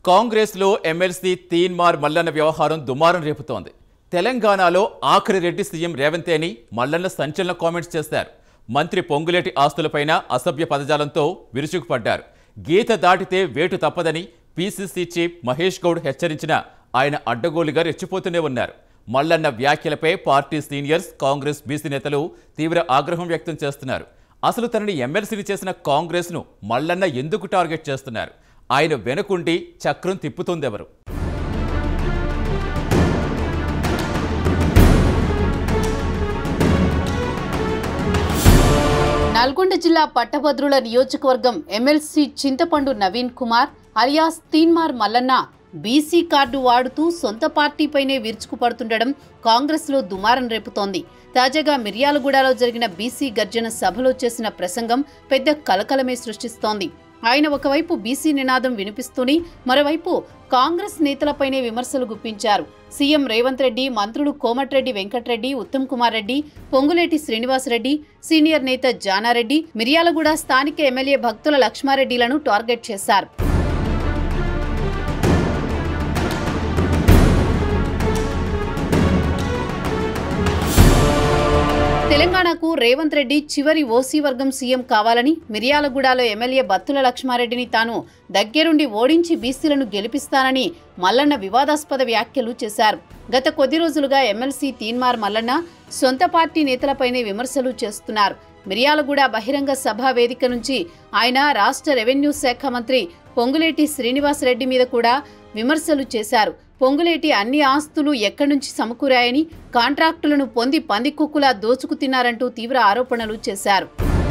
కాంగ్రెస్లో ఎమ్మెల్సీ తీన్మార్ మల్లన్న వ్యవహారం దుమారం రేపుతోంది తెలంగాణలో ఆఖరి రెడ్డి సీఎం రేవంతేని మల్లన్న సంచలన కామెంట్స్ చేశారు మంత్రి పొంగులేటి ఆస్తులపైన అసభ్య పదజాలంతో విరుచుకుపడ్డారు గీత దాటితే వేటు తప్పదని పీసీసీ చీఫ్ మహేష్ గౌడ్ హెచ్చరించిన ఆయన అడ్డగోలుగా రెచ్చిపోతూనే ఉన్నారు మల్లన్న వ్యాఖ్యలపై పార్టీ సీనియర్స్ కాంగ్రెస్ బీసీ నేతలు తీవ్ర ఆగ్రహం వ్యక్తం చేస్తున్నారు అసలు తనని ఎమ్మెల్సీని చేసిన కాంగ్రెస్ను మల్లన్న ఎందుకు టార్గెట్ చేస్తున్నారు ఆయన వెనుకుండి చక్రం తిప్పుతోందెవరు నల్గొండ జిల్లా పట్టభద్రుల నియోజకవర్గం MLC Chintapandu Naveen Kumar alias Teenmar Mallanna BC card వాడుతూ సొంత పార్టీపైనే విరుచుకుపడుతుండడం కాంగ్రెస్లో దుమారం రేపుతోంది తాజాగా మిర్యాలగూడలో జరిగిన బీసీ గర్జన సభలో చేసిన ప్రసంగం పెద్ద కలకలమే సృష్టిస్తోంది ఆయన ఒకవైపు బీసీ నినాదం వినిపిస్తూనే మరోవైపు కాంగ్రెస్ నేతలపైనే విమర్శలు గుప్పించారు సీఎం రేవంత్ రెడ్డి మంత్రులు కోమటిరెడ్డి వెంకటరెడ్డి ఉత్తమ్ కుమార్ రెడ్డి పొంగులేటి శ్రీనివాసరెడ్డి సీనియర్ నేత జానారెడ్డి మిర్యాలగూడ స్థానిక ఎమ్మెల్యే భక్తుల లక్ష్మారెడ్డిలను టార్గెట్ చేశారు తెలంగాణకు రేవంత్ రెడ్డి చివరి ఓసీ వర్గం సీఎం కావాలని మిర్యాలగూడలో ఎమ్మెల్యే బత్తుల లక్ష్మారెడ్డిని తాను దగ్గరుండి ఓడించి బీసీలను గెలిపిస్తానని మల్లన్న వివాదాస్పద వ్యాఖ్యలు చేశారు గత కొద్ది రోజులుగా ఎమ్మెల్సీ తీన్మార్ మల్లన్న సొంత పార్టీ నేతలపైనే విమర్శలు చేస్తున్నారు మిర్యాలగూడ బహిరంగ సభ వేదిక నుంచి ఆయన రాష్ట్ర రెవెన్యూ శాఖ మంత్రి పొంగులేటి శ్రీనివాసరెడ్డి మీద కూడా విమర్శలు చేశారు పొంగులేటి అన్ని ఆస్తులు ఎక్కడి నుంచి సమకూరాయని కాంట్రాక్టులను పొంది పందికుక్కులా దోచుకు తిన్నారంటూ తీవ్ర ఆరోపణలు చేశారు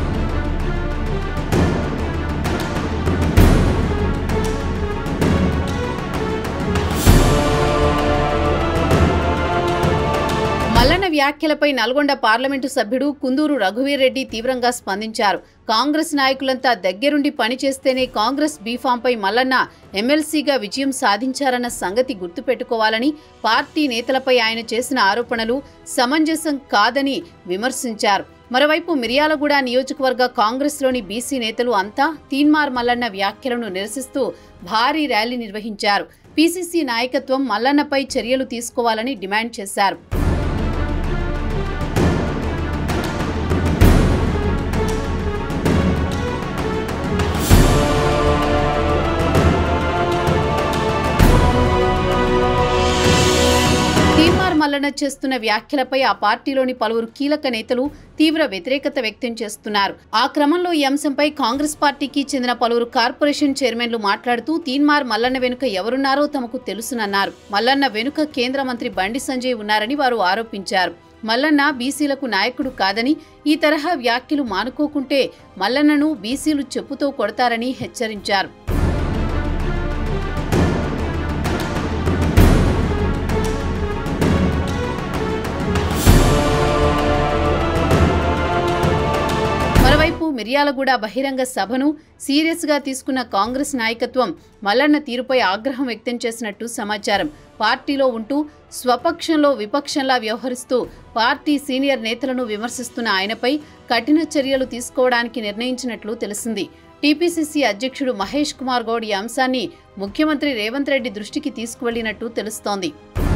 మల్లన్న వ్యాఖ్యలపై నల్గొండ పార్లమెంటు సభ్యుడు కుందూరు రఘువీర్ రెడ్డి తీవ్రంగా స్పందించారు కాంగ్రెస్ నాయకులంతా దగ్గరుండి పనిచేస్తేనే కాంగ్రెస్ బీఫాంపై మల్లన్న ఎమ్మెల్సీగా విజయం సాధించారన్న సంగతి గుర్తుపెట్టుకోవాలని పార్టీ నేతలపై ఆయన చేసిన ఆరోపణలు సమంజసం కాదని విమర్శించారు మరోవైపు మిర్యాలగూడ నియోజకవర్గ కాంగ్రెస్లోని బీసీ నేతలు అంతా తీన్మార్ మల్లన్న వ్యాఖ్యలను నిరసిస్తూ భారీ ర్యాలీ నిర్వహించారు పీసీసీ నాయకత్వం మల్లన్నపై చర్యలు తీసుకోవాలని డిమాండ్ చేశారు తీన్మార్ మల్లన్న చేస్తున్న వ్యాఖ్యలపై ఆ పార్టీలోని పలువురు కీలక నేతలు తీవ్ర వ్యతిరేకత వ్యక్తం చేస్తున్నారు ఆ క్రమంలో ఈ అంశంపై కాంగ్రెస్ పార్టీకి చెందిన పలువురు కార్పొరేషన్ చైర్మన్లు మాట్లాడుతూ తీన్మార్ మల్లన్న వెనుక ఎవరున్నారో తమకు తెలుసునన్నారు మల్లన్న వెనుక కేంద్ర మంత్రి బండి సంజయ్ ఉన్నారని వారు ఆరోపించారు మల్లన్న బీసీలకు నాయకుడు కాదని ఈ తరహా వ్యాఖ్యలు మానుకోకుంటే మల్లన్నను బీసీలు చెప్పుతో కొడతారని హెచ్చరించారు మరోవైపు మిర్యాలగూడ బహిరంగ సభను సీరియస్ గా తీసుకున్న కాంగ్రెస్ నాయకత్వం మల్లన్న తీరుపై ఆగ్రహం వ్యక్తం చేసినట్టు సమాచారం పార్టీలో ఉంటూ స్వపక్షంలో విపక్షంలా వ్యవహరిస్తూ పార్టీ సీనియర్ నేతలను విమర్శిస్తున్న ఆయనపై కఠిన చర్యలు తీసుకోవడానికి నిర్ణయించినట్లు తెలిసింది టీపీసీసీ అధ్యక్షుడు మహేష్ కుమార్ గౌడ్ ఈ అంశాన్ని ముఖ్యమంత్రి రేవంత్ రెడ్డి దృష్టికి తీసుకువెళ్లినట్టు తెలుస్తోంది